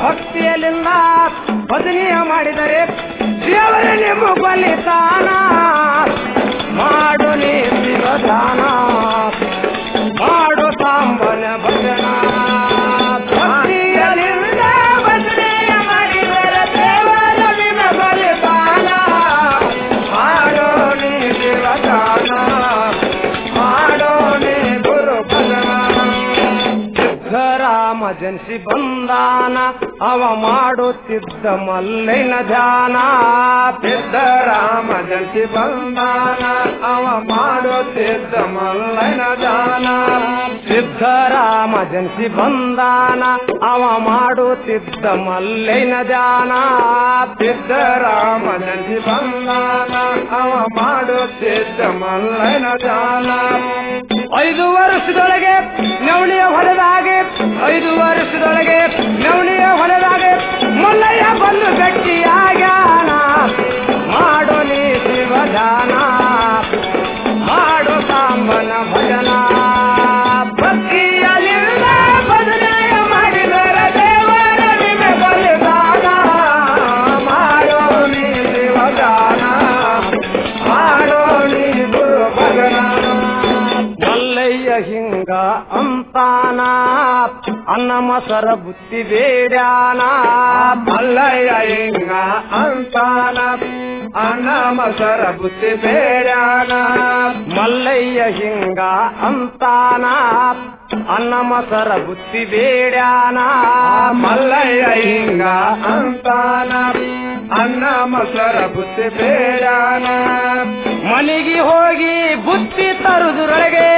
ಭಕ್ತಿಯಲ್ಲಿಂದ ಭಜನೆಯ ಮಾಡಿದರೆ ದೇವರ ನಿಮ್ಮ ಬಲಿದಾನ ಮಾಡು ನೀ ಶಿವದಾನ ಮಾಡು ಸಾಂಬನ ಭಜನ ಭಕ್ತಿಯಲ್ಲಿಂದ ಭಜನೆಯ ಮಾಡಿದರೆ ದೇವರ ನಿಮ್ಮ ಬಲಿದಾನ ಮಾಡು ನೀ ಶಿವದಾನ ಮಾಡೋ ನೀ ಗುರು ಭಜನ ಸಿದ್ಧರಾಮ ಜನಿಸಿ ಬಂದಾನ ಅವ ಮಾಡುತ್ತಿದ್ದ ಮಲ್ಲೈನ ಧ್ಯಾನ ಸಿದ್ಧರಾಮ ಜನಿಸಿ ಬಂದಾನ ಅವ ಮಾಡುತ್ತಿದ್ದ ಮಲ್ಲೈನ ಧ್ಯಾನ ಸಿದ್ಧರಾಮ ಜನಿಸಿ ಬಂದಾನ ಅವ ಮಾಡುತ್ತಿದ್ದ ಮಲ್ಲೈನ ಧ್ಯಾನ ಸಿದ್ಧರಾಮ ಜನಿಸಿ ಬಂದಾನ ಅವ ಮಾಡುತ್ತಿದ್ದ ಮಲ್ಲೈನ ಧ್ಯಾನ ಐದು ವರ್ಷದೊಳಗೆ ನವಣಿಯ ಹೊಲದಾಗೆ ಐದು ವರ್ಷದೊಳಗೆ ನವಣಿಯ ಹೊಲದಾಗೆ ಮಲ್ಲಯ್ಯ ಬಂದು ಗಟ್ಟಿಯಾಗ್ಯಾನ ಮಾಡೋ ನೀ ಶಿವದಾನ ಮಾಡೋ ಸಾಂಬನ ಭಜನ ಭಕ್ತಿಯಲ್ಲಿಂದ ಭಜನೆಯ ಮಾಡಿದರ ದೇವರ ನಿಮೆ ಬಲಿದಾನ ಮಾಡೋ ನೀ ಶಿವದಾನ ಮಾಡೋ ನೀ ಗುರು ಭಜನ ಮಲ್ಲಯ್ಯ ಹಿಂಗ ಅಂತಾನ ಅನ್ನ ಮಸರ ಬುತ್ತಿ ಬೇಡ್ಯಾನ ಮಲ್ಲಯ್ಯ ಹಿಂಗ ಅಂತಾನ ಅನ್ನ ಮಸರ ಬುತ್ತಿ ಬೇಡ್ಯಾನ ಮಲ್ಲಯ್ಯ ಹಿಂಗ ಅಂತಾನ ಅನ್ನ ಮಸರ ಬುತ್ತಿ ಬೇಡ್ಯಾನ ಮಲ್ಲಯ್ಯ ಹಿಂಗ ಅಂತಾನ ಅನ್ನ ಮಸರ ಬುತ್ತಿ ಬೇಡ್ಯಾನ ಮನೆಗೆ ಹೋಗಿ ಬುತ್ತಿ ತರುವುದರೊಳಗೆ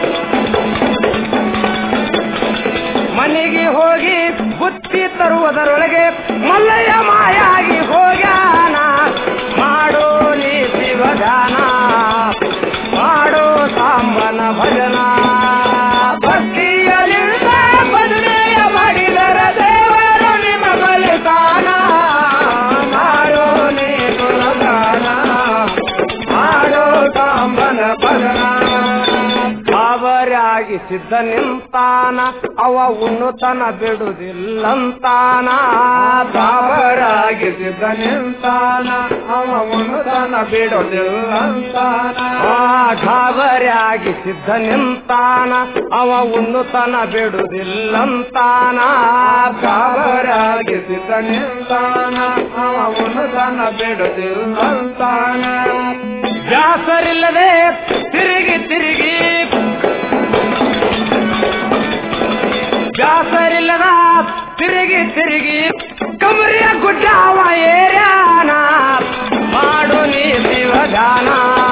ಮನೆಗೆ ಹೋಗಿ ಬುತ್ತಿ ತರುವುದರೊಳಗೆ ಮಲ್ಲಯ್ಯ ಮಾಯಾಗಿ ಹೋಗ್ಯಾನ ಮಾಡೋ ನೀ ಶಿವಗಾನ ಮಾಡೋ ಸಾಂಬನ ಭಜನ ಭಕ್ತಿಯಲ್ಲಿಂದ ಭಜನೆಯ ಮಾಡಿದರ ದೇವರ ನಿಮ್ಮ ಬಲಿದಾನ ಮಾಡೋ ನೀ ಗುಣಗಾನ ಮಾಡೋ ಸಾಂಬನ ಭಜನ ಅವರಾಗಿ ಸಿದ್ಧ ನಿಂತಾನ ಅವ ಉಣ್ಣುತನ ಬಿಡುದಿಲ್ಲಂತಾನ ಬಾಬರಾಗಿ ಸಿದ್ಧ ನಿಂತಾನ ಅವ ಉಣ್ಣುತನ ಬಿಡುದಿಲ್ಲಂತಾನ ಘಾಬರಾಗಿ ಸಿದ್ಧ ನಿಂತಾನ ಅವ ಉಣ್ಣುತನ ಬಿಡುದಿಲ್ಲಂತಾನ ಘಾಬರಾಗಿ ಸಿದ್ಧ ನಿಂತಾನ ಅವ ಉಣ್ಣುತನ ಬಿಡುದಿಲ್ಲಂತಾನ ವ್ಯಾಸರಿಲ್ಲದೆ ತಿರುಗಿ ತಿರುಗಿ ವ್ಯಾಸರಿಲ್ಲದ ತಿರುಗಿ ತಿರುಗಿ ಕಮರಿಯ ಗುಡ್ಡ ಅವ ಏರ್ಯಾನ ಮಾಡು ನೀ ಶಿವಗಾನ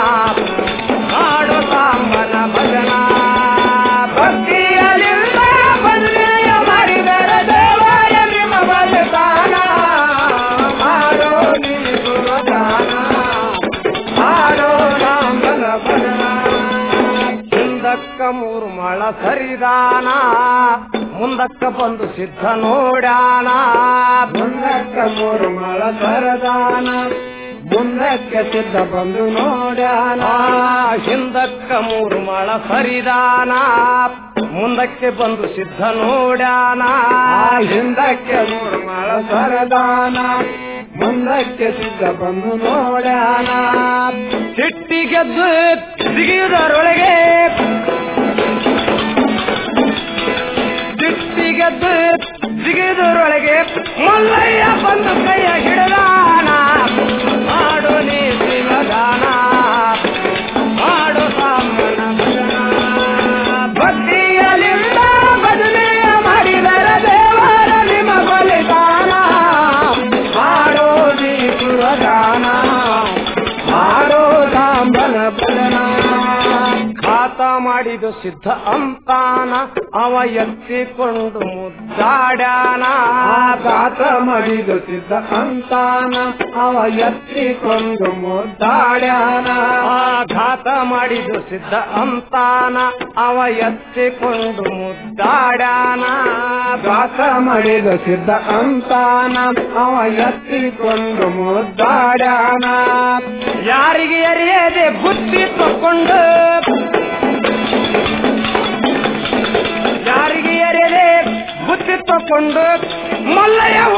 ಮಾಡು ಸಾಂಬನ ಭಜನ ಭಕ್ತಿಯಲ್ಲಿಂದ ಭಜನೆಯ ಮಾಡಿದರ ದೇವಾಯ ನಿಮ್ಮ ಬಲಿದಾನ ಮಾಡು ನೀ ಗುರುದಾನ ಮಾಡೋ ರಾಮನ ಭಜನ ಹಿಂದಕ್ಕ ಮೂರು ಮಳ ಸರಿದಾನ ಮುಂದಕ್ಕ ಬಂದು ಸಿದ್ಧ ನೋಡ್ಯಾನ ಮುಂದಕ್ಕ ಮೂರು ಮಳ ಸರದಾನ ಮುಂದಕ್ಕೆ ಸಿದ್ಧ ಬಂದು ನೋಡ್ಯಾನ ಹಿಂದಕ್ಕ ಮೂರು ಮಳ ಸರಿದಾನ ಮುಂದಕ್ಕೆ ಬಂದು ಸಿದ್ಧ ನೋಡ್ಯಾನ ಹಿಂದಕ್ಕೆ ಮೂರು ಮಳ ಸರದಾನ ಮುಂದಕ್ಕೆ ಸಿದ್ಧ ಬಂದು ನೋಡ್ಯಾನ ಸಿಟ್ಟಿಗೆದ್ದು ಸಿಗಿಯುವುದರೊಳಗೆ ಸಿಟ್ಟಿಗೆದ್ದು ಸಿಗಿಯುವುದರೊಳಗೆ ಮಲ್ಲಯ್ಯ ಬಂದು ಕೈಯ ಹಿಡದಾನ ಮಾಡು ನೀ ಶಿವಗಾನ ಮಾಡು ಸಾಮನ ಭಜನ ಭಕ್ತಿಯಲ್ಲಿಂದ ಭಜನೆಯ ಮಾಡಿದರ ದೇವರ ನಿಮ್ಮ ಬಲಿದಾನ ಮಾಡೋ ನೀ ಶಿವಗಾನ ಮಾಡೋ ಸಾಂಬನ ಭಜನ ಖಾತ ಮಾಡಿದು ಸಿದ್ಧ ಅಂತಾನ ಅವ ಎತ್ತಿಕೊಂಡು ಮುದ್ದಾಡ್ಯಾನ ಖಾತ ಮಾಡಿದು ಸಿದ್ಧ ಅಂತಾನ ಅವ ಎತ್ತಿಕೊಂಡು ಮುದ್ದಾಡ್ಯಾನ ಘಾತ ಮಾಡಿದು ಸಿದ್ಧ ಅಂತಾನ ಅವ ಎತ್ತಿಕೊಂಡು ಮುದ್ದಾಡ್ಯಾನ ಘಾತ ಮಾಡಿದು ಸಿದ್ಧ ಅಂತಾನ ಅವ ಎತ್ತಿಕೊಂಡು ಮುದ್ದಾಡ್ಯಾನ ಯಾರಿಗೆ ಅರಿಯದೆ ಬುದ್ಧಿ ತಕೊಂಡು ಯಾರಿಗೆ ಎರೆದೆ ಬುದ್ಧಿ ತಕೊಂಡು ಮಲ್ಲಯ್ಯ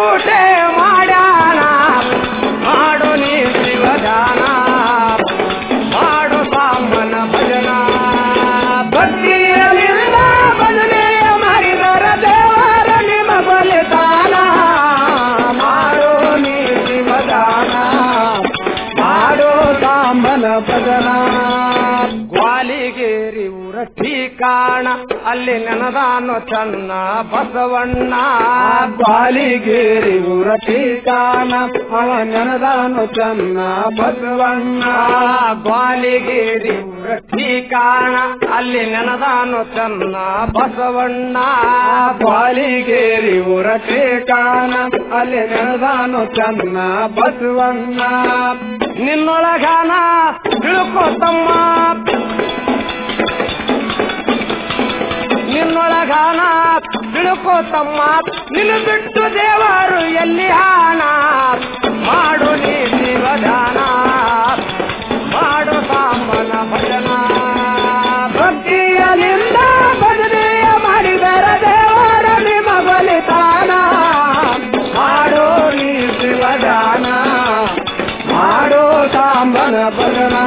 ಕಾಣ ಅಲ್ಲಿ ನೆನದಾನು ಚನ್ನ ಬಸವಣ್ಣ ಬಾಲಿಗೇರಿ ಊರಟಿ ಕಾಣ ಅವ ನೆನದಾನು ಚನ್ನ ಬಸವಣ್ಣ ಗ್ವಾಲಿಗಿರಿ ಕಾಣ ಅಲ್ಲಿ ನೆನದಾನು ಚನ್ನ ಬಸವಣ್ಣ ಬಾಲಿಗೇರಿ ಊರಟಿ ಕಾಣ ಅಲ್ಲಿ ನೆನದಾನು ಚನ್ನ ಬಸವಣ್ಣ ನಿನ್ನೊಳಗಾನ ತಿಳ್ಕೊತಮ್ಮ ನಿನ್ನೊಳಗಾನ ತಿಳ್ಕೋತಮ್ಮ ನಿನ್ನ ಬಿಟ್ಟು ದೇವರು ಎಲ್ಲಿ ಹಾನ ಮಾಡು ನೀ ಶಿವದಾನ ಮಾಡು ಸಾಂಬನ ಭಜನ ಭಕ್ತಿಯಲಿಂದ ಭಜನೆಯ ಮಾಡಿದರ ದೇವರ ನಿಮ್ಮ ಬಲಿದಾನ ಮಾಡೋ ನೀ ಶಿವದಾನ ಮಾಡೋ ಸಾಂಬನ ಭಜನ